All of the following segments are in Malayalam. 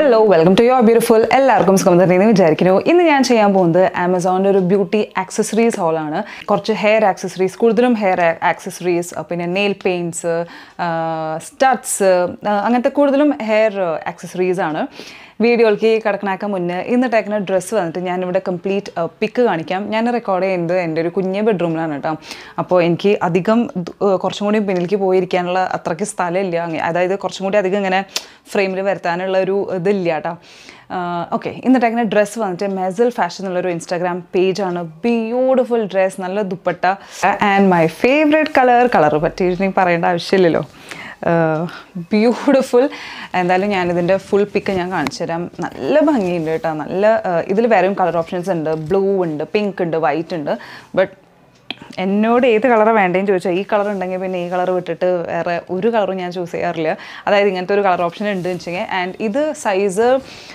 hello welcome to your beautiful എല്ലാവർക്കും സുഖം തന്നെയെന്ന് വിചാരിക്കുന്നു ഇന്ന് ഞാൻ ചെയ്യാൻ പോകുന്നത് ആമസോണിൻ്റെ ഒരു ബ്യൂട്ടി ആക്സസറീസ് ഹോളാണ് കുറച്ച് ഹെയർ ആക്സസറീസ് കൂടുതലും ഹെയർ ആക്സസറീസ് പിന്നെ നെയിൽ പെയിൻറ്റ്സ് സ്റ്റഡ്സ് അങ്ങനത്തെ കൂടുതലും ഹെയർ ആക്സസറീസ് ആണ് വീഡിയോയിലേക്ക് കിടക്കണാക്കാൻ മുന്നേ ഇന്ന് ടേക്കുന്ന ഡ്രസ്സ് വന്നിട്ട് ഞാനിവിടെ കംപ്ലീറ്റ് പിക്ക് കാണിക്കാം ഞാൻ റെക്കോർഡ് ചെയ്യുന്നത് എൻ്റെ ഒരു കുഞ്ഞ് ബെഡ്റൂമിലാണ് കേട്ടോ അപ്പോൾ എനിക്ക് അധികം ദ്- ഏഹ് കുറച്ചും കൂടി പിന്നിലേക്ക് പോയിരിക്കാനുള്ള അത്രയ്ക്ക് സ്ഥലമില്ല അങ്ങ- അതായത് കുറച്ചും കൂടി അധികം ഇങ്ങനെ ഫ്രെയിമിൽ വരുത്താനുള്ള ഒരു ഇതില്ല കേട്ടോ ഓക്കെ ഇന്ന് ടേക്കുന്ന ഡ്രസ്സ് വന്നിട്ട് മെസൽ ഫാഷൻ എന്നുള്ളൊരു ഇൻസ്റ്റാഗ്രാം പേജാണ് ബ്യൂട്ടിഫുൾ ഡ്രസ്സ് നല്ല dupatta and my favourite colour colour പറ്റി പറയേണ്ട ആവശ്യമില്ലല്ലോ ബ്യൂട്ടിഫുൾ എന്തായാലും ഞാനിതിൻ്റെ ഫുൾ പിക്ക് ഞാൻ കാണിച്ചു തരാം നല്ല ഭംഗിയുണ്ട് കേട്ടോ നല്ല ഇതിൽ വേറെയും കളർ ഓപ്ഷൻസ് ഉണ്ട് ബ്ലൂ ഉണ്ട് പിങ്ക് ഉണ്ട് വൈറ്റ് ഉണ്ട് ബട്ട് എന്നോട് ഏത് കളറാണ് വേണ്ടതെന്ന് ചോദിച്ചാൽ ഈ കളർ ഉണ്ടെങ്കിൽ പിന്നെ ഈ കളർ വിട്ടിട്ട് വേറെ ഒരു കളറും ഞാൻ ചൂസ് ചെയ്യാറില്ല അതായത് ഇങ്ങനത്തെ ഒരു കളർ ഓപ്ഷൻ ഉണ്ട് വെച്ചെങ്കിൽ ആൻഡ് ഇത് സൈസ്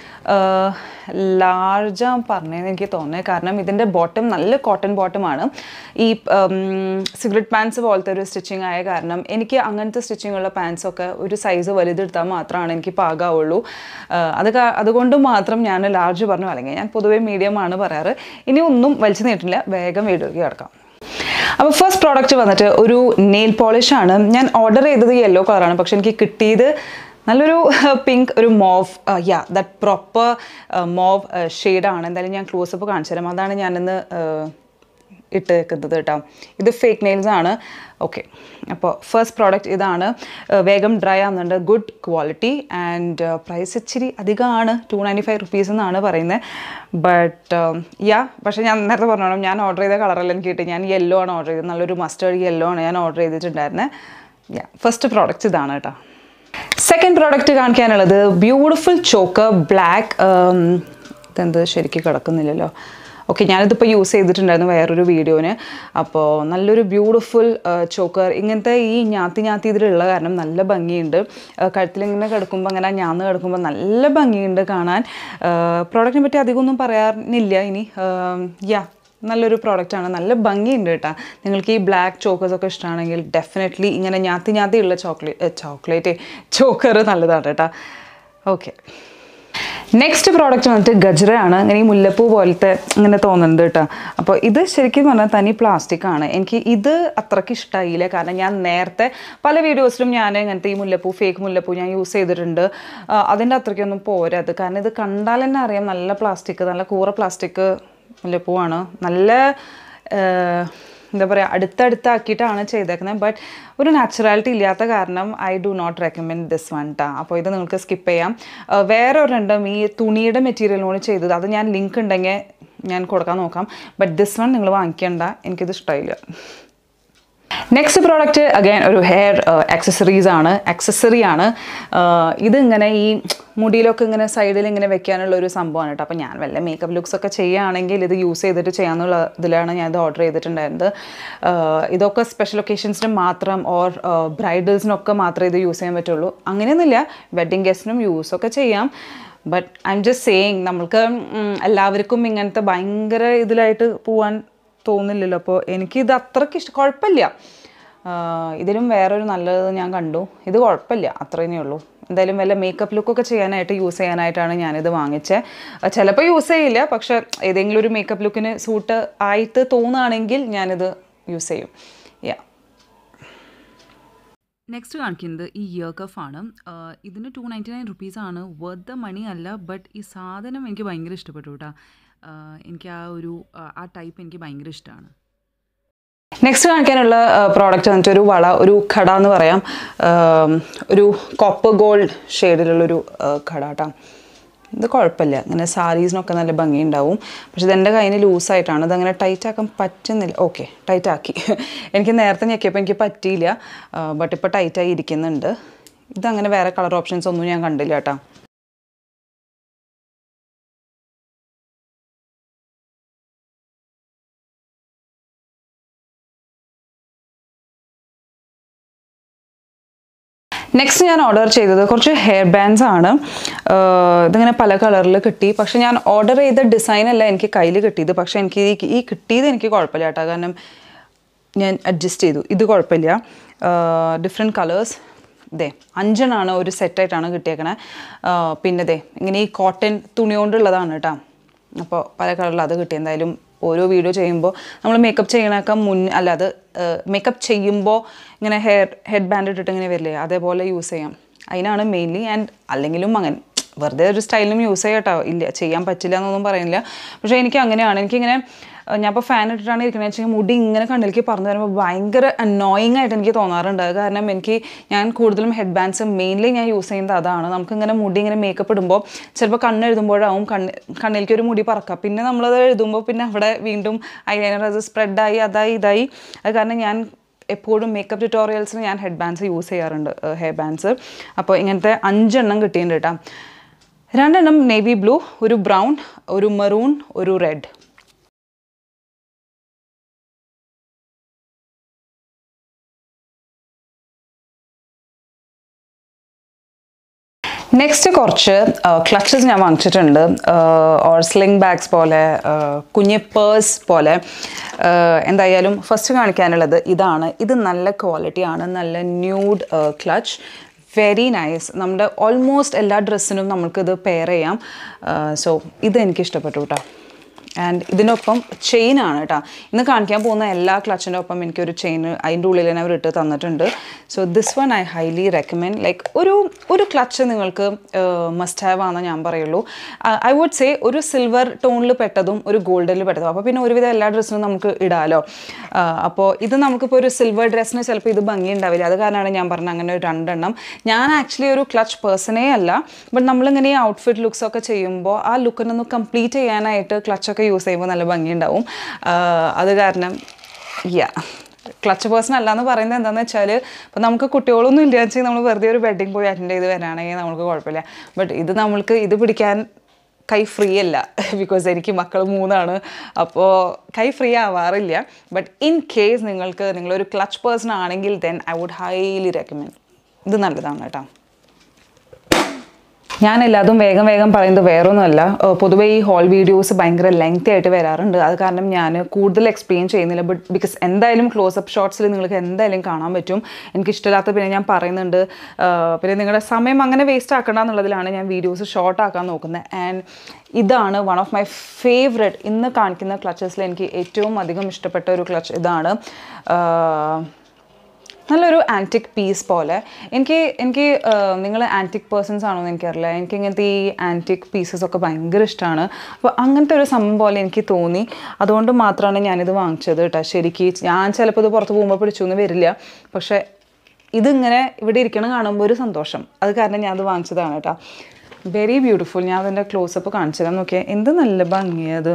ലാർജാ പറഞ്ഞതെന്ന് എനിക്ക് തോന്നുന്നത് കാരണം ഇതിൻ്റെ ബോട്ടം നല്ല കോട്ടൺ ബോട്ടമാണ് ഈ സിഗരറ്റ് പാൻസ് പോലത്തെ ഒരു സ്റ്റിച്ചിങ് ആയ കാരണം എനിക്ക് അങ്ങനത്തെ സ്റ്റിച്ചിങ് ഉള്ള പാൻസൊക്കെ ഒരു സൈസ് വലുതെടുത്താൽ മാത്രമാണ് എനിക്ക് പാകാവുള്ളൂ ആഹ് അത് കാ- അതുകൊണ്ട് മാത്രം ഞാൻ ലാർജ് പറഞ്ഞു അല്ലെങ്കിൽ ഞാൻ പൊതുവേ മീഡിയം ആണ് പറയാറ് ഇനി ഒന്നും വലിച്ചു നീട്ടില്ല വേഗം വീഡിയോയ്ക്ക് കിടക്കാം അപ്പോൾ ഫസ്റ്റ് പ്രോഡക്റ്റ് വന്നിട്ട് ഒരു നെയിൽ പോളിഷ് ആണ് ഞാൻ ഓർഡർ ചെയ്തത് യെല്ലോ കളറാണ് പക്ഷെ എനിക്ക് കിട്ടിയത് നല്ലൊരു പിങ്ക് ഒരു mauve yeah that proper mauve ഷെയ്ഡാണ് എന്തായാലും ഞാൻ ക്ലോസപ്പ് കാണിച്ചു തരാം അതാണ് ഞാനിന്ന് uh, ഇട്ട് വെക്കുന്നത് കേട്ടോ ഇത് ഫേക്ക് നെയിൽസ് ആണ് ഓക്കെ അപ്പോൾ ഫസ്റ്റ് പ്രോഡക്റ്റ് ഇതാണ് ഏഹ് വേഗം ഡ്രൈ ആവുന്നുണ്ട് ഗുഡ് ക്വാളിറ്റി ആൻഡ് പ്രൈസ് ഇച്ചിരി അധികമാണ് ടു നയൻറ്റി ഫൈവ് റുപ്പീസ് എന്നാണ് പറയുന്നത് ബട്ട് യാ പക്ഷേ ഞാൻ നേരത്തെ പറഞ്ഞോളാം ഞാൻ ഓർഡർ ചെയ്ത കളറെല്ലാം എനിക്ക് കിട്ടി ഞാൻ യെല്ലോ ആണ് ഓർഡർ ചെയ്തത് നല്ലൊരു മസ്റ്റേർഡ് യെല്ലോ ആണ് ഞാൻ ഓർഡർ ചെയ്തിട്ടുണ്ടായിരുന്നത് യാ ഫസ്റ്റ് പ്രോഡക്റ്റ് ഇതാണ് കേട്ടോ സെക്കൻഡ് പ്രോഡക്റ്റ് കാണിക്കാനുള്ളത് ബ്യൂട്ടിഫുൾ ചോക്കർ ബ്ലാക്ക് ഇതെന്ത് ശരിക്കും കിടക്കുന്നില്ലല്ലോ ഓക്കെ ഞാനിതിപ്പോൾ യൂസ് ചെയ്തിട്ടുണ്ടായിരുന്നു വേറൊരു വീഡിയോന് അപ്പോൾ നല്ലൊരു ബ്യൂട്ടിഫുൾ ചോക്കർ ഇങ്ങനത്തെ ഈ ഞാത്തി ഞാത്തി ഇതിലുള്ള കാരണം നല്ല ഭംഗിയുണ്ട് ആ, കഴുത്തിലിങ്ങനെ കിടക്കുമ്പോൾ അങ്ങനെ ഞാന്ന് കിടക്കുമ്പോൾ നല്ല ഭംഗിയുണ്ട് കാണാൻ പ്രോഡക്റ്റിനെ പറ്റി അധികമൊന്നും പറയാനില്ല ഇനി യാ നല്ലൊരു പ്രോഡക്റ്റാണ് നല്ല ഭംഗിയുണ്ട് കേട്ടോ നിങ്ങൾക്ക് ഈ ബ്ലാക്ക് ചോക്കേഴ്സ് ഒക്കെ ഇഷ്ടമാണെങ്കിൽ ഡെഫിനറ്റ്ലി ഇങ്ങനെ ഞാത്തി ഞാത്തി ഉള്ള ചോക്ലേറ്റ് ചോക്ലേറ്റ് ചോക്കർ നല്ലതാണ് കേട്ടോ ഓക്കെ നെക്സ്റ്റ് പ്രോഡക്റ്റ് വന്നിട്ട് ഗജറയാണ് ഇങ്ങനെ ഈ മുല്ലപ്പൂ പോലത്തെ ഇങ്ങനെ തോന്നുന്നുണ്ട് കേട്ടോ അപ്പോൾ ഇത് ശരിക്കും പറഞ്ഞാൽ തനി പ്ലാസ്റ്റിക് ആണ് എനിക്ക് ഇത് അത്രയ്ക്ക് ഇഷ്ടമായില്ല കാരണം ഞാൻ നേരത്തെ പല വീഡിയോസിലും ഞാൻ ഇങ്ങനത്തെ ഈ മുല്ലപ്പൂ ഫേക്ക് മുല്ലപ്പൂ ഞാൻ യൂസ് ചെയ്തിട്ടുണ്ട് ആ, അതിൻ്റെ അത്രയ്ക്കൊന്നും പോരാ അത് കാരണം ഇത് കണ്ടാൽ തന്നെ അറിയാം നല്ല പ്ലാസ്റ്റിക് നല്ല കൂറ പ്ലാസ്റ്റിക് മുല്ലപ്പൂവാണ് നല്ല ഏഹ്, എന്താ പറയുക അടുത്തടുത്താക്കിയിട്ടാണ് ചെയ്തേക്കുന്നത് ബട്ട് ഒരു നാച്ചുറാലിറ്റി ഇല്ലാത്ത കാരണം I do not recommend this one ട്ടാ അപ്പോൾ ഇത് നിങ്ങൾക്ക് സ്കിപ്പ് ചെയ്യാം ഏഹ്, വേറെ ഒരെണ്ണം ഈ തുണിയുടെ മെറ്റീരിയലിനോട് ചെയ്തത് അത് ഞാൻ ലിങ്ക് ഉണ്ടെങ്കിൽ ഞാൻ കൊടുക്കാൻ നോക്കാം ബട്ട് ദിസ് വൺ നിങ്ങൾ വാങ്ങിക്കേണ്ട എനിക്കിത് ഇഷ്ടമായില്ല നെക്സ്റ്റ് പ്രോഡക്റ്റ് അഗൈൻ ഒരു ഹെയർ ആക്സസറീസ് ആണ് ആക്സസറി ആണ് ആഹ് ഇത് ഇങ്ങനെ ഈ മുടിയിലൊക്കെ ഇങ്ങനെ സൈഡിൽ ഇങ്ങനെ വെക്കാനുള്ള ഒരു സംഭവമാണ് കേട്ടോ അപ്പോൾ ഞാൻ വല്ല മേക്കപ്പ് ലുക്സ് ഒക്കെ ചെയ്യുകയാണെങ്കിൽ ഇത് യൂസ് ചെയ്തിട്ട് ചെയ്യാന്നുള്ള ഇതിലാണ് ഞാൻ ഇത് ഓർഡർ ചെയ്തിട്ടുണ്ടായിരുന്നത് ആഹ് ഇതൊക്കെ സ്പെഷ്യൽ ഒക്കേഷൻസിന് മാത്രം ഓർ ബ്രൈഡൽസിനൊക്കെ മാത്രമേ ഇത് യൂസ് ചെയ്യാൻ പറ്റുള്ളൂ അങ്ങനെയൊന്നുമില്ല വെഡ്ഡിങ് ഗസ്റ്റിനും യൂസൊക്കെ ചെയ്യാം but I'm just saying നമ്മൾക്ക് ഉം, എല്ലാവർക്കും ഇങ്ങനത്തെ ഭയങ്കര ഇതിലായിട്ട് പോവാൻ തോന്നില്ലല്ലോ അപ്പോൾ എനിക്കിത് അത്രയ്ക്ക് ഇഷ്ടം കുഴപ്പമില്ല ആഹ് ഇതിലും വേറൊരു നല്ലത് ഞാൻ കണ്ടു ഇത് കുഴപ്പമില്ല അത്രയേ ഉള്ളൂ എന്തായാലും വല്ല മേക്കപ്പ് ലുക്കൊക്കെ ചെയ്യാനായിട്ട് യൂസ് ചെയ്യാനായിട്ടാണ് ഞാനിത് വാങ്ങിച്ചത് ചിലപ്പോൾ യൂസ് ചെയ്യില്ല പക്ഷേ ഏതെങ്കിലും ഒരു മേക്കപ്പ് ലുക്കിന് സൂട്ട് ആയിട്ട് തോന്നുകയാണെങ്കിൽ ഞാനിത് യൂസ് ചെയ്യും യാ നെക്സ്റ്റ് കാണിക്കുന്നത് ഈ ഇയർ കഫ് ആണ് ആഹ് ഇതിന് ടു നയൻറ്റി നയൻ റുപ്പീസ് ആണ് വർത്ത് ദ മണി അല്ല ബട്ട് ഈ സാധനം എനിക്ക് ഭയങ്കര ഇഷ്ടപ്പെട്ടു കേട്ടോ ആഹ് എനിക്ക് ആ ഒരു ആഹ് ആ ടൈപ്പ് എനിക്ക് ഭയങ്കര ഇഷ്ടമാണ് നെക്സ്റ്റ് കാണിക്കാനുള്ള പ്രോഡക്റ്റ് വന്നിട്ട് ഒരു വള ഒരു ഖട എന്ന് പറയാം ആം, ഒരു കോപ്പർ ഗോൾഡ് ഷെയ്ഡിലുള്ളൊരു ഖട കേട്ടോ ഇത് കുഴപ്പമില്ല ഇങ്ങനെ സാരീസിനൊക്കെ നല്ല ഭംഗിയുണ്ടാവും പക്ഷെ ഇതെൻ്റെ കയ്യിൽ ലൂസായിട്ടാണ് ഇതങ്ങനെ ടൈറ്റ് ആക്കാൻ പറ്റുന്നില്ല ഓക്കെ ടൈറ്റ് ആക്കി എനിക്ക് നേരത്തെ ഞെക്കിയപ്പോൾ എനിക്ക് പറ്റിയില്ല ബട്ട് ഇപ്പോൾ ടൈറ്റായി ഇരിക്കുന്നുണ്ട് ഇതങ്ങനെ വേറെ കളർ ഓപ്ഷൻസ് ഒന്നും ഞാൻ കണ്ടില്ല കേട്ടോ നെക്സ്റ്റ് ഞാൻ ഓർഡർ ചെയ്തത് കുറച്ച് ഹെയർ ബാൻഡ്സ് ആണ് ആഹ് ഇതിങ്ങനെ പല കളറിൽ കിട്ടി പക്ഷെ ഞാൻ ഓർഡർ ചെയ്ത ഡിസൈൻ അല്ല എനിക്ക് കയ്യിൽ കിട്ടിയത് പക്ഷെ എനിക്ക് ഈ- ഈ കിട്ടിയത് എനിക്ക് കുഴപ്പമില്ല കേട്ടോ കാരണം ഞാൻ അഡ്ജസ്റ്റ് ചെയ്തു ഇത് കുഴപ്പമില്ല ഡിഫറെൻറ്റ് കളേഴ്സ് ഇതേ അഞ്ചെണ്ണമാണ് ഒരു സെറ്റായിട്ടാണ് കിട്ടിയേക്കണേ ആ, പിന്നെ ദേ ഇങ്ങനെ ഈ കോട്ടൺ തുണി കൊണ്ടുള്ളതാണ് കേട്ടോ അപ്പോൾ പല കളറിൽ അത് കിട്ടി എന്തായാലും ഓരോ വീഡിയോ ചെയ്യുമ്പോൾ നമ്മൾ മേക്കപ്പ് ചെയ്യണൊക്കെ മുൻ അല്ല അത് മേക്കപ്പ് ചെയ്യുമ്പോൾ ഇങ്ങനെ ഹെയർ ഹെഡ് ബാൻഡ് ഇട്ടിട്ട് ഇങ്ങനെ വരില്ലേ അതേപോലെ യൂസ് ചെയ്യാം അതിനാണ് മെയിൻലി ആൻഡ് അല്ലെങ്കിലും അങ്ങനെ വെറുതെ ഒരു സ്റ്റൈലിലും യൂസ് ചെയ്യട്ടോ ഇല്ല ചെയ്യാൻ പറ്റില്ല എന്നൊന്നും പറയുന്നില്ല പക്ഷേ എനിക്ക് അങ്ങനെയാണ് എനിക്കിങ്ങനെ ഏഹ് ഞാൻ ഇപ്പോൾ ഫാൻ ഇട്ടിട്ടാണ് ഇരിക്കുന്നത് വെച്ചാൽ മുടി ഇങ്ങനെ കണ്ണിലേക്ക് പറഞ്ഞു വരുമ്പോൾ ഭയങ്കര അനോയിങ് ആയിട്ട് എനിക്ക് തോന്നാറുണ്ട് അത് കാരണം എനിക്ക് ഞാൻ കൂടുതലും ഹെഡ് ബാൻഡ്സ് മെയിൻലി ഞാൻ യൂസ് ചെയ്യുന്നത് അതാണ് നമുക്കിങ്ങനെ മുടി ഇങ്ങനെ മേക്കപ്പ് ഇടുമ്പോൾ ചിലപ്പോൾ കണ്ണ് എഴുതുമ്പോഴാവും കണ്ണ് കണ്ണിലേക്ക് ഒരു മുടി പറക്കുക പിന്നെ നമ്മളത് എഴുതുമ്പോൾ പിന്നെ അവിടെ വീണ്ടും ഐലൈനർ അത് സ്പ്രെഡായി അതായി ഇതായി അത് കാരണം ഞാൻ എപ്പോഴും മേക്കപ്പ് ട്യൂട്ടോറിയൽസിന് ഞാൻ ഹെഡ് ബാൻഡ്സ് യൂസ് ചെയ്യാറുണ്ട് ഹെയർ ബാൻഡ്സ് അപ്പോൾ ഇങ്ങനത്തെ അഞ്ചെണ്ണം കിട്ടിയിട്ടുണ്ട് കേട്ടോ രണ്ടെണ്ണം നേവി ബ്ലൂ ഒരു ബ്രൗൺ ഒരു മെറൂൺ ഒരു റെഡ് നെക്സ്റ്റ് കുറച്ച് ക്ലച്ചസ് ഞാൻ വാങ്ങിച്ചിട്ടുണ്ട് ഓർ സ്ലിംഗ് ബാഗ്സ് പോലെ uh, കുഞ്ഞ് പേഴ്സ് പോലെ uh, എന്തായാലും ഫസ്റ്റ് കാണിക്കാനുള്ളത് ഇതാണ് ഇത് നല്ല ക്വാളിറ്റിയാണ് നല്ല ന്യൂഡ് ക്ലച്ച് വെരി നൈസ് നമ്മുടെ ഓൾമോസ്റ്റ് എല്ലാ ഡ്രസ്സിനും നമുക്കിത് പെയർ ചെയ്യാം സോ ഇത് എനിക്ക് ഇഷ്ടപ്പെട്ടു കേട്ടോ ആൻഡ് ഇതിനൊപ്പം ചെയിൻ ആണ് കേട്ടോ ഇന്ന് കാണിക്കാൻ പോകുന്ന എല്ലാ ക്ലച്ചിൻ്റെ ഒപ്പം എനിക്കൊരു ചെയിൻ അതിൻ്റെ ഉള്ളിൽ തന്നെ അവർ ഇട്ട് തന്നിട്ടുണ്ട് so this one I highly recommend like ഒരു ഒരു ക്ലച്ച് നിങ്ങൾക്ക് മസ്റ്റ് ഹാവ് ആണെന്ന് ഞാൻ പറയുള്ളൂ ഐ വുഡ് സേ ഒരു സിൽവർ ടോണിൽ പെട്ടതും ഒരു ഗോൾഡിൽ പെട്ടതും അപ്പോൾ പിന്നെ ഒരുവിധം എല്ലാ ഡ്രസ്സിനും നമുക്ക് ഇടാമല്ലോ അപ്പോൾ ഇത് നമുക്കിപ്പോൾ ഒരു സിൽവർ ഡ്രസ്സിന് ചിലപ്പോൾ ഇത് ഭംഗി ഉണ്ടാവില്ല അത് കാരണമാണ് ഞാൻ പറഞ്ഞത് അങ്ങനെ ഒരു രണ്ടെണ്ണം ഞാൻ ആക്ച്വലി ഒരു ക്ലച്ച് പേഴ്സണേ അല്ല ബട്ട് നമ്മളിങ്ങനെ ഈ ഔട്ട്ഫിറ്റ് ലുക്സ് ഒക്കെ ചെയ്യുമ്പോൾ ആ ലുക്കിനൊന്ന് കംപ്ലീറ്റ് ചെയ്യാനായിട്ട് ക്ലച്ചൊക്കെ യൂസ് ചെയ്യുമ്പോൾ നല്ല ഭംഗിയുണ്ടാവും ആഹ് അത് കാരണം യാ ക്ലച്ച് പേഴ്സൺ അല്ല എന്ന് പറയുന്നത് എന്താണെന്ന് വെച്ചാൽ ഇപ്പം നമുക്ക് കുട്ടികളൊന്നും ഇല്ല വെച്ചാൽ നമ്മൾ വെറുതെ ഒരു വെഡിങ് പോയി അറ്റൻഡ് ചെയ്ത് വരാണെങ്കിൽ നമുക്ക് കുഴപ്പമില്ല ബട്ട് ഇത് നമ്മൾക്ക് ഇത് പിടിക്കാൻ കൈ ഫ്രീ അല്ല ബിക്കോസ് എനിക്ക് മക്കൾ മൂന്നാണ് അപ്പോൾ കൈ ഫ്രീ ആവാറില്ല ബട്ട് ഇൻ കേസ് നിങ്ങൾക്ക് നിങ്ങളൊരു ക്ലച്ച് പേഴ്സൺ ആണെങ്കിൽ then I would highly recommend ഇത് നല്ലതാണ് കേട്ടോ ഞാൻ എല്ലാതും വേഗം വേഗം പറയുന്നത് വേറൊന്നുമല്ല ഏഹ് പൊതുവേ ഈ ഹോൾ വീഡിയോസ് ഭയങ്കര ലെങ്തി ആയിട്ട് വരാറുണ്ട് അത് കാരണം ഞാൻ കൂടുതൽ എക്സ്പ്ലെയിൻ ചെയ്യുന്നില്ല ബട്ട് ബിക്കോസ് എന്തായാലും ക്ലോസപ്പ് ഷോട്ട്സിൽ നിങ്ങൾക്ക് എന്തായാലും കാണാൻ പറ്റും എനിക്ക് ഇഷ്ടമില്ലാത്ത പിന്നെ ഞാൻ പറയുന്നുണ്ട് ഏഹ് പിന്നെ നിങ്ങളുടെ സമയം അങ്ങനെ വേസ്റ്റ് ആക്കണ്ട എന്നുള്ളതിലാണ് ഞാൻ വീഡിയോസ് ഷോർട്ട് ആക്കാൻ നോക്കുന്നത് ആൻഡ് ഇതാണ് വൺ ഓഫ് മൈ ഫേവറേറ്റ് ഇന്ന് കാണിക്കുന്ന ക്ലച്ചസിൽ എനിക്ക് ഏറ്റവും അധികം ഇഷ്ടപ്പെട്ട ഒരു ക്ലച്ച് ഇതാണ് ഏഹ് നല്ലൊരു ആൻറ്റിക് പീസ് പോലെ എനിക്ക് എനിക്ക് നിങ്ങൾ ആൻറ്റിക് പേഴ്സൺസ് ആണോ എന്ന് എനിക്കറിയില്ല എനിക്ക് ഇങ്ങനത്തെ ഈ ആൻറ്റിക് പീസസ് ഒക്കെ ഭയങ്കര ഇഷ്ടമാണ് അപ്പോൾ അങ്ങനത്തെ ഒരു സംഭവം പോലെ എനിക്ക് തോന്നി അതുകൊണ്ട് മാത്രമാണ് ഞാനിത് വാങ്ങിച്ചത് കേട്ടോ ശരിക്ക് ഞാൻ ചിലപ്പോൾ ഇത് പുറത്ത് പോകുമ്പോൾ പിടിച്ചൊന്നും വരില്ല പക്ഷേ ഇതിങ്ങനെ ഇവിടെ ഇരിക്കണം കാണുമ്പോൾ ഒരു സന്തോഷം അത് കാരണം ഞാൻ അത് വാങ്ങിച്ചതാണ് കേട്ടോ വെരി ബ്യൂട്ടിഫുൾ ഞാൻ അതിൻ്റെ ക്ലോസപ്പ് കാണിച്ചു തരാം നോക്കിയാൽ എന്ത് നല്ല ഭംഗിയത്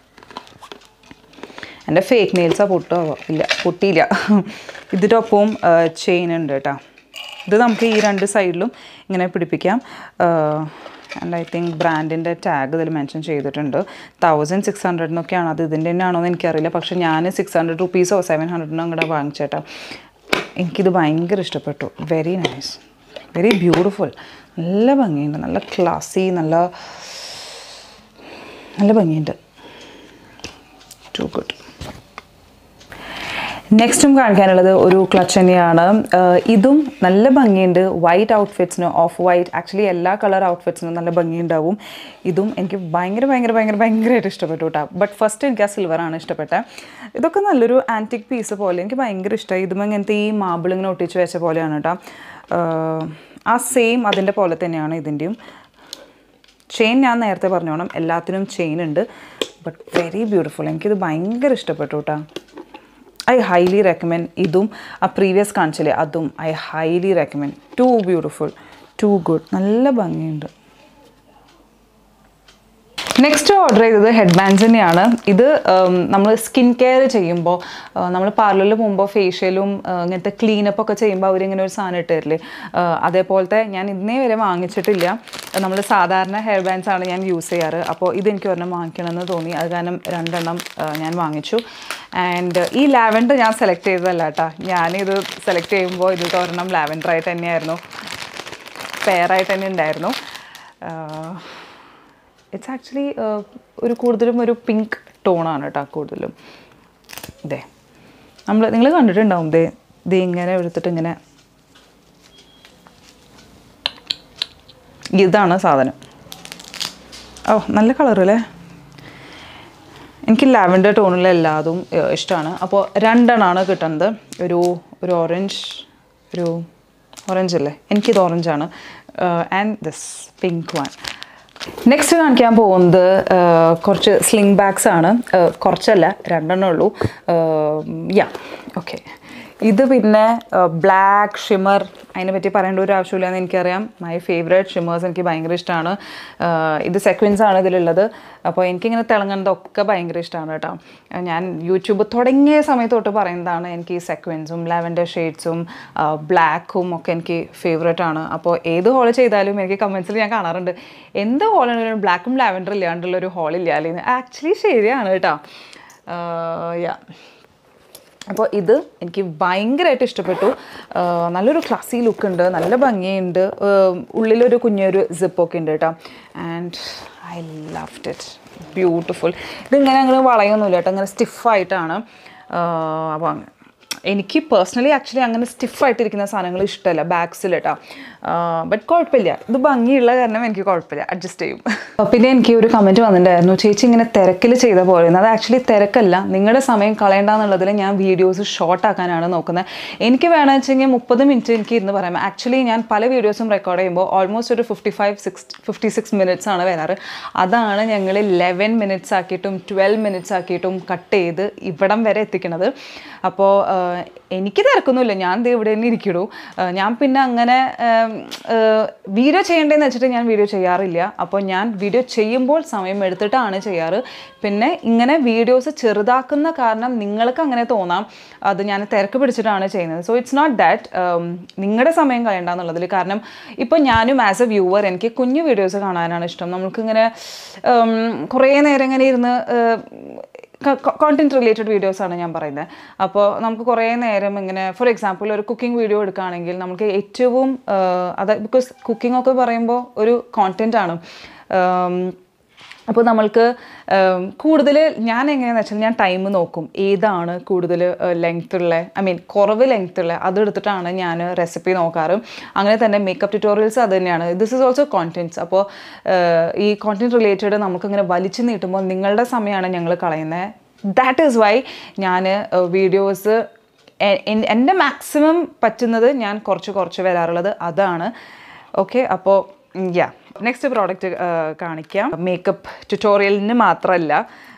എൻ്റെ ഫേക്ക് നെയിൽസാണ് പൊട്ടോ ഇല്ല പൊട്ടിയില്ല ഇതിൻ്റെ ഒപ്പവും ചെയിൻ ഉണ്ട് കേട്ടോ ഇത് നമുക്ക് ഈ രണ്ട് സൈഡിലും ഇങ്ങനെ പിടിപ്പിക്കാം ആൻഡ് ഐ തിങ്ക് ബ്രാൻഡിൻ്റെ ടാഗ് ഇതിൽ മെൻഷൻ ചെയ്തിട്ടുണ്ട് തൗസൻഡ് സിക്സ് ഹൺഡ്രഡ് എന്നൊക്കെയാണ് അത് ഇതിൻ്റെ തന്നെ ആണോ എന്ന് എനിക്കറിയില്ല പക്ഷേ ഞാൻ സിക്സ് ഹൺഡ്രഡ് റുപ്പീസോ സെവൻ ഹൺഡ്രഡിനോ അങ്ങോട്ട് വാങ്ങിച്ചേട്ടാ എനിക്കിത് ഭയങ്കര ഇഷ്ടപ്പെട്ടു വെരി നൈസ് വെരി ബ്യൂട്ടിഫുൾ നല്ല ഭംഗിയുണ്ട് നല്ല ക്ലാസി നല്ല നല്ല ഭംഗിയുണ്ട് ടു ഗുഡ് നെക്സ്റ്റും കാണിക്കാനുള്ളത് ഒരു ക്ലച്ച് തന്നെയാണ് ആഹ് ഇതും നല്ല ഭംഗിയുണ്ട് വൈറ്റ് ഔട്ട്ഫിറ്റ്സിന് ഓഫ് വൈറ്റ് ആക്ച്വലി എല്ലാ കളർ ഔട്ട്ഫിറ്റ്സിനും നല്ല ഭംഗിയുണ്ടാവും ഇതും എനിക്ക് ഭയങ്കര ഭയങ്കര ഭയങ്കര ഭയങ്കരമായിട്ട് ഇഷ്ടപ്പെട്ടു കേട്ടോ ബട്ട് ഫസ്റ്റ് എനിക്ക് ആ സിൽവറാണ് ഇഷ്ടപ്പെട്ടത് ഇതൊക്കെ നല്ലൊരു ആൻറ്റിക് പീസ് പോലെ എനിക്ക് ഭയങ്കര ഇഷ്ടമായി ഇതും ഇങ്ങനത്തെ ഈ മാബിൾ ഇങ്ങനെ ഒട്ടിച്ച് വെച്ച പോലെയാണ് കേട്ടോ ആഹ് ആ സെയിം അതിൻ്റെ പോലെ തന്നെയാണ് ഇതിൻ്റെയും ചെയിൻ ഞാൻ നേരത്തെ പറഞ്ഞോണം എല്ലാത്തിനും ചെയിൻ ഉണ്ട് ബട്ട് വെരി ബ്യൂട്ടിഫുൾ എനിക്കിത് ഭയങ്കര ഇഷ്ടപ്പെട്ടു കേട്ടോ ഐ ഹൈലി റെക്കമെൻഡ് ഇതും ആ പ്രീവിയസ് കാണിച്ചില്ലേ അതും I highly recommend too beautiful too good നല്ല ഭംഗിയുണ്ട് നെക്സ്റ്റ് ഓർഡർ ചെയ്തത് ഹെഡ് ബാൻഡ്സ് തന്നെയാണ് ഇത് നമ്മൾ സ്കിൻ കെയർ ചെയ്യുമ്പോൾ നമ്മൾ പാർലറിൽ പോകുമ്പോൾ ഫേഷ്യലും ഇങ്ങനത്തെ ക്ലീനപ്പ് ഒക്കെ ചെയ്യുമ്പോൾ അവരിങ്ങനെ ഒരു സാധനം ഇട്ട് തരില്ലേ ആ, അതേപോലത്തെ ഞാൻ ഇന്നേ വരെ വാങ്ങിച്ചിട്ടില്ല നമ്മൾ സാധാരണ ഹെയർ ബാൻഡ്സ് ആണ് ഞാൻ യൂസ് ചെയ്യാറ് അപ്പോൾ ഇതെനിക്ക് ഒരെണ്ണം വാങ്ങിക്കണമെന്ന് തോന്നി അത് കാരണം രണ്ടെണ്ണം ആ, ഞാൻ വാങ്ങിച്ചു ആൻഡ് ഈ ലാവൻഡർ ഞാൻ സെലക്ട് ചെയ്തതല്ല കേട്ടോ ഞാനിത് സെലക്ട് ചെയ്യുമ്പോൾ ഇത് ഒരെണ്ണം ലാവൻഡർ ആയിട്ട് തന്നെയായിരുന്നു പെയറായിട്ട് തന്നെ ഉണ്ടായിരുന്നു ഇറ്റ്സ് ആക്ച്വലി ഒരു കൂടുതലും ഒരു പിങ്ക് ടോണാണ് കേട്ടോ കൂടുതലും ഇതേ നമ്മൾ നിങ്ങൾ കണ്ടിട്ടുണ്ടാവും ദേ ദേ ഇങ്ങനെ എടുത്തിട്ട് ഇങ്ങനെ ഇതാണ് സാധനം ഓ നല്ല കളർ അല്ലേ എനിക്ക് ലാവൻഡർ ടോണിലെ എല്ലാതും ഇഷ്ടമാണ് അപ്പോൾ രണ്ടെണ്ണമാണ് കിട്ടുന്നത് ഒരു ഒരു ഓറഞ്ച് ഒരു ഓറഞ്ച് അല്ലേ എനിക്കിത് ഓറഞ്ചാണ് and this pink one next കാണിക്കാൻ പോകുന്നത് uh, കുറച്ച് സ്ലിംഗ് ബാഗ്സ് ആണ് Uh, കുറച്ചല്ല രണ്ടെണ്ണേ ഉള്ളൂ യാ ഓക്കെ ഇത് പിന്നെ ബ്ലാക്ക് ഷിമർ അതിനെ പറ്റി പറയേണ്ട ഒരു ആവശ്യമില്ലെന്ന് എനിക്കറിയാം മൈ ഫേവറേറ്റ് ഷിമേഴ്സ് എനിക്ക് ഭയങ്കര ഇഷ്ടമാണ് ഇത് സെക്വൻസ് ആണ് ഇതിലുള്ളത് അപ്പോൾ എനിക്കിങ്ങനെ തിളങ്ങുന്നതൊക്കെ ഭയങ്കര ഇഷ്ടമാണ് കേട്ടോ ആ, ഞാൻ യൂട്യൂബ് തുടങ്ങിയ സമയത്ത് തൊട്ട് പറയുന്നതാണ് എനിക്ക് ഈ സെക്വൻസും ലാവൻഡർ ഷെയ്ഡ്സും ബ്ലാക്കും ഒക്കെ എനിക്ക് ഫേവറേറ്റ് ആണ് അപ്പോൾ ഏത് ഹോൾ ചെയ്താലും എനിക്ക് കമൻസിൽ ഞാൻ കാണാറുണ്ട് എന്ത് ഹോളാണെങ്കിലും ബ്ലാക്കും ലാവൻഡർ ഇല്ലാണ്ടുള്ള ഒരു ഹോളില്ല അല്ലെങ്കിൽ ആക്ച്വലി ശരിയാണ് കേട്ടോ യാ അപ്പോൾ ഇത് എനിക്ക് ഭയങ്കരമായിട്ട് ഇഷ്ടപ്പെട്ടു ആ, നല്ലൊരു ക്ലാസി ലുക്ക് ഉണ്ട് നല്ല ഭംഗിയുണ്ട് ആ, ഉള്ളിലൊരു കുഞ്ഞൊരു സിപ്പൊക്കെ ഉണ്ട് കേട്ടോ and I loved it beautiful ഇതിങ്ങനെ അങ്ങനെ വളയൊന്നുമില്ല കേട്ടോ അങ്ങനെ സ്റ്റിഫായിട്ടാണ് അപ്പോൾ അങ്ങ് എനിക്ക് പേഴ്സണലി ആക്ച്വലി അങ്ങനെ സ്റ്റിഫായിട്ടിരിക്കുന്ന സാധനങ്ങൾ ഇഷ്ടമല്ല ബാഗ്സിൽ കേട്ടോ ബട്ട് കുഴപ്പമില്ല ഇത് ഭംഗിയുള്ള കാരണം എനിക്ക് കുഴപ്പമില്ല അഡ്ജസ്റ്റ് ചെയ്യും പിന്നെ എനിക്ക് ഒരു കമൻറ്റ് വന്നിട്ടുണ്ടായിരുന്നു ചേച്ചി ഇങ്ങനെ തിരക്കിൽ ചെയ്ത പോലെ അത് ആക്ച്വലി തിരക്കല്ല നിങ്ങളുടെ സമയം കളയണ്ടെന്നുള്ളതിൽ ഞാൻ വീഡിയോസ് ഷോർട്ട് ആക്കാനാണ് നോക്കുന്നത് എനിക്ക് വേണമെന്ന് വെച്ചെങ്കിൽ മുപ്പത് മിനിറ്റ് എനിക്ക് ഇരുന്ന് പറയാം ആക്ച്വലി ഞാൻ പല വീഡിയോസും റെക്കോർഡ് ചെയ്യുമ്പോൾ ഓൾമോസ്റ്റ് ഒരു fifty five six fifty six minutes ആണ് വരാറ് അതാണ് ഞങ്ങൾ ലെവൻ മിനിറ്റ്സ് ആക്കിയിട്ടും ട്വൽവ് മിനിറ്റ്സ് ആക്കിയിട്ടും കട്ട് ചെയ്ത് ഇവിടം വരെ എത്തിക്കണത് അപ്പോൾ എനിക്ക് തിരക്കൊന്നുമില്ല ഞാൻ ദേ ഇവിടെ തന്നെ ഇരിക്കണു ആഹ് ഞാൻ പിന്നെ അങ്ങനെ വീഡിയോ ചെയ്യേണ്ടതെന്ന് വെച്ചിട്ട് ഞാൻ വീഡിയോ ചെയ്യാറില്ല അപ്പോൾ ഞാൻ വീഡിയോ ചെയ്യുമ്പോൾ സമയം എടുത്തിട്ടാണ് ചെയ്യാറ് പിന്നെ ഇങ്ങനെ വീഡിയോസ് ചെറുതാക്കുന്ന കാരണം നിങ്ങൾക്ക് അങ്ങനെ തോന്നാം അത് ഞാൻ തിരക്ക് പിടിച്ചിട്ടാണ് ചെയ്യുന്നത് സോ ഇറ്റ്സ് നോട്ട് ദാറ്റ് നിങ്ങളുടെ സമയം കളയണ്ട എന്നുള്ളതിൽ കാരണം ഇപ്പോൾ ഞാനും ആസ് എ വ്യൂവർ എനിക്ക് കുഞ്ഞു വീഡിയോസ് കാണാനാണ് ഇഷ്ടം നമുക്കിങ്ങനെ ഉം, കുറേ നേരം ഇങ്ങനെ ഇരുന്ന് കോണ്ടന്റ് റിലേറ്റഡ് വീഡിയോസ് ആണ് ഞാൻ പറയുന്നത് അപ്പോൾ നമുക്ക് കുറേ നേരം ഇങ്ങനെ ഫോർ എക്സാമ്പിൾ ഒരു കുക്കിംഗ് വീഡിയോ എടുക്കുകയാണെങ്കിൽ നമുക്ക് ഏറ്റവും ആഹ്, അത് ബിക്കോസ് കുക്കിംഗ് ഒക്കെ പറയുമ്പോൾ ഒരു കോണ്ടന്റ് ആണ് ആം, അപ്പോൾ നമ്മൾക്ക് കൂടുതൽ ഞാൻ എങ്ങനെയാണെന്ന് വെച്ചാൽ ഞാൻ ടൈം നോക്കും ഏതാണ് കൂടുതൽ ലെങ്ത് ഉള്ള ഐ മീൻ കുറവ് ലെങ്ത് ഉള്ള അതെടുത്തിട്ടാണ് ഞാൻ റെസിപ്പി നോക്കാറ് അങ്ങനെ തന്നെ മേക്കപ്പ് ട്യൂട്ടോറിയൽസ് അത് തന്നെയാണ് ദിസ് ഇസ് ഓൾസോ കോണ്ടൻറ്റ്സ് അപ്പോൾ ഈ കോണ്ടന്റ് റിലേറ്റഡ് നമുക്കിങ്ങനെ വലിച്ചു നീട്ടുമ്പോൾ നിങ്ങളുടെ സമയമാണ് ഞങ്ങൾ കളയുന്നത് ദാറ്റ് ഈസ് വൈ ഞാൻ വീഡിയോസ് എൻ്റെ മാക്സിമം പറ്റുന്നത് ഞാൻ കുറച്ച് കുറച്ച് വരാറുള്ളത് അതാണ് ഓക്കെ അപ്പോൾ യാ നെക്സ്റ്റ് പ്രോഡക്റ്റ് കാണിക്കാം മേക്കപ്പ് ട്യൂട്ടോറിയലിന് മാത്രമല്ല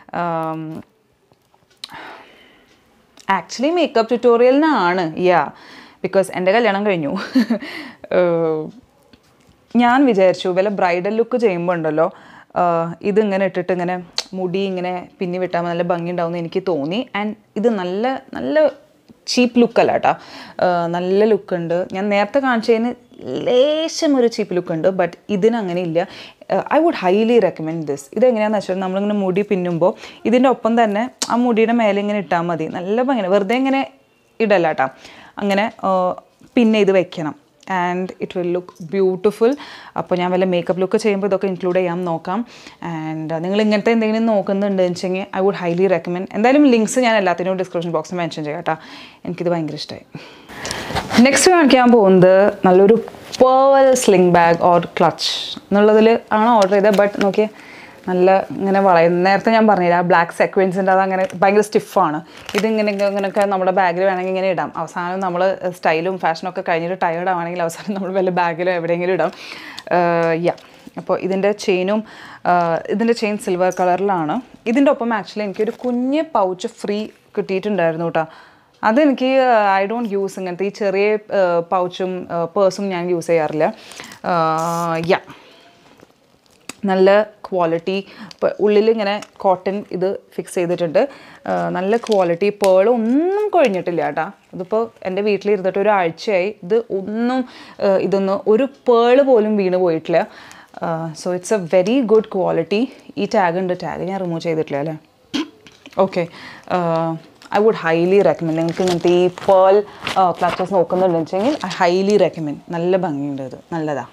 ആക്ച്വലി മേക്കപ്പ് ട്യൂട്ടോറിയലിനാണ് യാ ബിക്കോസ് എൻ്റെ കല്യാണം കഴിഞ്ഞു ഏഹ്, ഞാൻ വിചാരിച്ചു വല്ല ബ്രൈഡൽ ലുക്ക് ചെയ്യുമ്പോൾ ഉണ്ടല്ലോ ആഹ്, ഇതിങ്ങനെ ഇട്ടിട്ട് ഇങ്ങനെ മുടി ഇങ്ങനെ പിന്നി വിട്ടാൽ നല്ല ഭംഗി ഉണ്ടാവും എനിക്ക് തോന്നി ആൻഡ് ഇത് നല്ല നല്ല ചീപ്പ് ലുക്കല്ല കേട്ടോ നല്ല ലുക്കുണ്ട് ഞാൻ നേരത്തെ കാണിച്ചതിന് ലേശം ഒരു ചീപ്പ് ലുക്ക് ഉണ്ട് ബട്ട് ഇതിന് അങ്ങനെ ഇല്ല I would highly recommend this ഇത് എങ്ങനെയാണെന്ന് വെച്ചാൽ നമ്മളിങ്ങനെ മുടി പിന്നുമ്പോൾ ഇതിൻ്റെ ഒപ്പം തന്നെ ആ മുടിയുടെ മേലെ ഇങ്ങനെ ഇട്ടാൽ മതി നല്ല ഭംഗി വെറുതെ ഇങ്ങനെ ഇടല്ല കേട്ടോ അങ്ങനെ ആ, പിന്നെ ഇത് വെക്കണം and it will look beautiful അപ്പോൾ ഞാൻ വല്ല മേക്കപ്പ് ലുക്ക് ചെയ്യുമ്പോൾ ഇതൊക്കെ ഇൻക്ലൂഡ് ചെയ്യാൻ നോക്കാം ആൻഡ് നിങ്ങൾ ഇങ്ങനത്തെ എന്തെങ്കിലും നോക്കുന്നുണ്ട് വെച്ചെങ്കിൽ ഐ വുഡ് ഹൈലി റെക്കമെൻഡ് എന്തായാലും ലിങ്ക്സ് ഞാൻ എല്ലാത്തിനും ഡിസ്ക്രിപ്ഷൻ ബോക്സിൽ മെൻഷൻ ചെയ്യാം കേട്ടോ എനിക്കിത് ഭയങ്കര ഇഷ്ടമായി നെക്സ്റ്റ് കാണിക്കാൻ പോകുന്നത് നല്ലൊരു pearl sling bag or clutch എന്നുള്ളതിൽ ആണ് ഓർഡർ ചെയ്തത് ബട്ട് നോക്കിയേ നല്ല ഇങ്ങനെ വളയും നേരത്തെ ഞാൻ പറഞ്ഞില്ല ബ്ലാക്ക് സെക്വൻസിൻ്റെ അത് അങ്ങനെ ഭയങ്കര സ്റ്റിഫാണ് ഇതിങ്ങനെ ഇങ്ങനെയൊക്കെ നമ്മുടെ ബാഗിൽ വേണമെങ്കിൽ ഇങ്ങനെ ഇടാം അവസാനം നമ്മൾ സ്റ്റൈലും ഫാഷനൊക്കെ കഴിഞ്ഞിട്ട് ടയേർഡ് ആണെങ്കിൽ അവസാനം നമ്മൾ വല്ല ബാഗിലോ എവിടെയെങ്കിലും ഇടാം യാ അപ്പോൾ ഇതിൻ്റെ ചെയിനും ഇതിൻ്റെ ചെയിൻ സിൽവർ കളറിലാണ് ഇതിൻ്റെ ഒപ്പം ആക്ച്വലി എനിക്കൊരു കുഞ്ഞ് പൗച്ച് ഫ്രീ കിട്ടിയിട്ടുണ്ടായിരുന്നു കേട്ടോ അതെനിക്ക് ഐ ഡോണ്ട് യൂസ് ഇങ്ങനത്തെ ഈ ചെറിയ പൗച്ചും പേഴ്സും ഞാൻ യൂസ് ചെയ്യാറില്ല യാ നല്ല ക്വാളിറ്റി ഉള്ളിൽ ഇങ്ങനെ കോട്ടൺ ഇത് ഫിക്സ് ചെയ്തിട്ടുണ്ട് ആ, നല്ല ക്വാളിറ്റി പേൾ ഒന്നും കൊഴിഞ്ഞിട്ടില്ല കേട്ടാ ഇതിപ്പോൾ എൻ്റെ വീട്ടിലിരുന്നിട്ട് ഒരാഴ്ചയായി ഇത് ഒന്നും ആ, ഇതൊന്നും ഒരു പേള് പോലും വീണ് പോയിട്ടില്ല so it's a very good quality ഈ ടാഗ് ഉണ്ട് ടാഗ് ഞാൻ റിമൂവ് ചെയ്തിട്ടില്ല അല്ലേ okay I would highly recommend നിങ്ങൾക്ക് ഇങ്ങനത്തെ ഈ പേൾ ക്ലച്ചസ് നോക്കുന്നുണ്ടെന്ന് വെച്ചെങ്കിൽ ഐ ഹൈലി റെക്കമെൻഡ് നല്ല ഭംഗിയുണ്ട് ഇത് നല്ലതാണ്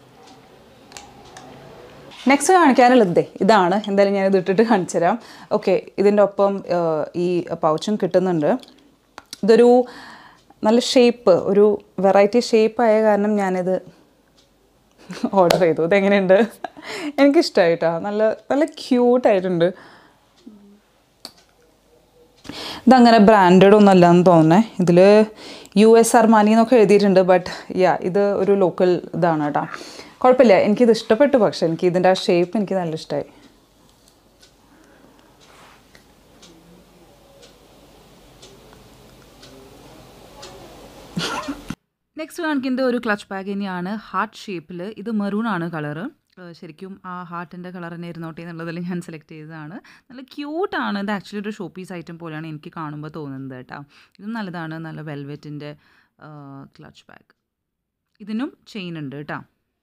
നെക്സ്റ്റ് കാണിക്കാനുള്ളത് ദേ ഇതാണ് എന്തായാലും ഞാൻ ഇത് ഇട്ടിട്ട് കാണിച്ചു തരാം ഓക്കെ ഇതിൻ്റെ ഒപ്പം ആ, ഈ പൗച്ചും കിട്ടുന്നുണ്ട് ഇതൊരു നല്ല ഷേപ്പ് ഒരു വെറൈറ്റി ഷേപ്പ് ആയ കാരണം ഞാനിത് ഓർഡർ ചെയ്തു ഇതെങ്ങനെയുണ്ട് എനിക്കിഷ്ടമായിട്ടാ നല്ല നല്ല ക്യൂട്ടായിട്ടുണ്ട് ഇതങ്ങനെ ബ്രാൻഡഡ് ഒന്നും അല്ലാന്ന് തോന്നുന്നേ ഇതിൽ യു എസ് അർമാനി എന്നൊക്കെ എഴുതിയിട്ടുണ്ട് ബട്ട് യാ ഇത് ഒരു ലോക്കൽ ഇതാണ് കേട്ടോ കുഴപ്പമില്ല എനിക്കിത് ഇഷ്ടപ്പെട്ടു പക്ഷെ എനിക്ക് ഇതിൻ്റെ ആ ഷേപ്പ് എനിക്ക് നല്ല ഇഷ്ടമായി നെക്സ്റ്റ് കാണിക്കുന്നത് ഒരു ക്ലച്ച് ബാഗ് തന്നെയാണ് ഹാർട്ട് ഷേപ്പിൽ ഇത് മെറൂൺ ആണ് കളറ് ശരിക്കും ആ ഹാർട്ടിൻ്റെ കളർ തന്നെ ഇരുന്നോട്ടെ എന്നുള്ളതിൽ ഞാൻ സെലക്ട് ചെയ്തതാണ് നല്ല ക്യൂട്ടാണ് ഇത് ആക്ച്വലി ഒരു ഷോ പീസ് ഐറ്റം പോലെയാണ് എനിക്ക് കാണുമ്പോൾ തോന്നുന്നത് കേട്ടോ ഇതും നല്ലതാണ് നല്ല വെൽവെറ്റിൻ്റെ ക്ലച്ച് ബാഗ് ഇതിനും ചെയിൻ ഉണ്ട് കേട്ടോ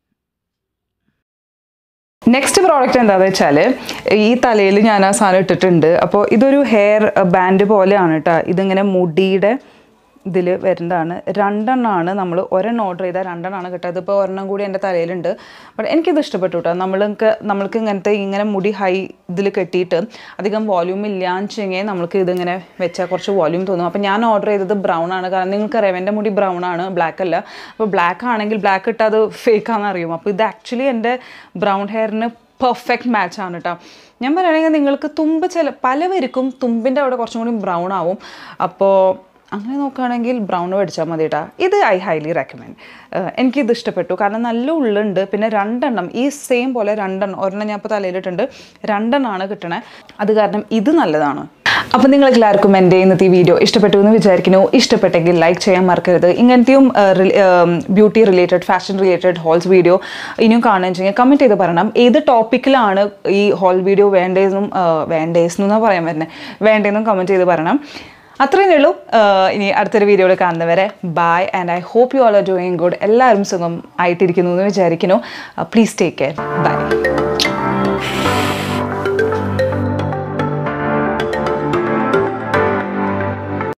നെക്സ്റ്റ് പ്രോഡക്റ്റ് എന്താണെന്ന് വെച്ചാൽ ഈ തലയിൽ ഞാൻ ആ സാധനം ഇട്ടിട്ടുണ്ട് അപ്പോൾ ഇതൊരു ഹെയർ ബാൻഡ് പോലെയാണ് കേട്ടോ ഇതിങ്ങനെ മുടിയുടെ ഇതിൽ വരുന്നതാണ് രണ്ടെണ്ണമാണ് നമ്മൾ ഒരെണ്ണം ഓർഡർ ചെയ്താൽ രണ്ടെണ്ണമാണ് കിട്ടുക ഇതിപ്പോൾ ഒരെണ്ണം കൂടി എൻ്റെ തലയിലുണ്ട് ബട്ട് എനിക്കിത് ഇഷ്ടപ്പെട്ടു കേട്ടോ നമ്മൾക്ക് നമ്മൾക്ക് ഇങ്ങനത്തെ ഇങ്ങനെ മുടി ഹൈ ഇതിൽ കെട്ടിയിട്ട് അധികം വോല്യൂം ഇല്ലാന്ന് വെച്ചെങ്കിൽ നമ്മൾക്ക് ഇതിങ്ങനെ വെച്ചാൽ കുറച്ച് വോല്യൂം തോന്നും അപ്പോൾ ഞാൻ ഓർഡർ ചെയ്തത് ബ്രൗൺ ആണ് കാരണം നിങ്ങൾക്കറിയാം എൻ്റെ മുടി ബ്രൗൺ ആണ് ബ്ലാക്ക് അല്ല അപ്പോൾ ബ്ലാക്ക് ആണെങ്കിൽ ബ്ലാക്ക് ഇട്ട് അത് ഫേക്ക് ആണെന്ന് അറിയും അപ്പോൾ ഇത് ആക്ച്വലി എൻ്റെ ബ്രൗൺ ഹെയറിന് പെർഫെക്റ്റ് മാച്ച് ആണ് കേട്ടോ ഞാൻ പറയുകയാണെങ്കിൽ നിങ്ങൾക്ക് തുമ്പ് ചില പലവർക്കും തുമ്പിൻ്റെ അവിടെ കുറച്ചും കൂടി ബ്രൗൺ ആവും അപ്പോൾ അങ്ങനെ നോക്കുകയാണെങ്കിൽ ബ്രൗൺ മേടിച്ചാൽ മതി കേട്ടോ ഇത് ഐ ഹൈലി റെക്കമെൻഡ് എനിക്കിത് ഇഷ്ടപ്പെട്ടു കാരണം നല്ല ഉള്ളുണ്ട് പിന്നെ രണ്ടെണ്ണം ഈ സെയിം പോലെ രണ്ടെണ്ണം ഒരെണ്ണം ഞാൻ ഇപ്പോൾ തലയിലിട്ടുണ്ട് രണ്ടെണ്ണമാണ് കിട്ടണേ അത് കാരണം ഇത് നല്ലതാണ് അപ്പോൾ നിങ്ങൾക്ക് എല്ലാവർക്കും എൻ്റെ ഇന്നത്തെ ഈ വീഡിയോ ഇഷ്ടപ്പെട്ടു എന്ന് വിചാരിക്കുന്നു ഇഷ്ടപ്പെട്ടെങ്കിൽ ലൈക്ക് ചെയ്യാൻ മറക്കരുത് ഇങ്ങനത്തെയും beauty related fashion related hauls video ഇനിയും കാണുകയും ചെയ്യുക കമൻറ്റ് ചെയ്ത് പറയണം ഏത് ടോപ്പിക്കിലാണ് ഈ ഹോൾ വീഡിയോ വേണ്ടതെന്നും വേണ്ടേസെന്നും പറയാൻ വരുന്നത് വേണ്ടതെന്നും കമൻറ്റ് ചെയ്ത് പറയണം അത്രയേ ഉള്ളൂ ഇനി അടുത്തൊരു വീഡിയോയിൽ കാണുന്നവരെ bye and I hope you all are doing good എല്ലാവരും സുഖം ആയിട്ടിരിക്കുന്നു എന്ന് വിചാരിക്കുന്നു പ്ലീസ് ടേക്ക് കെയർ ബൈ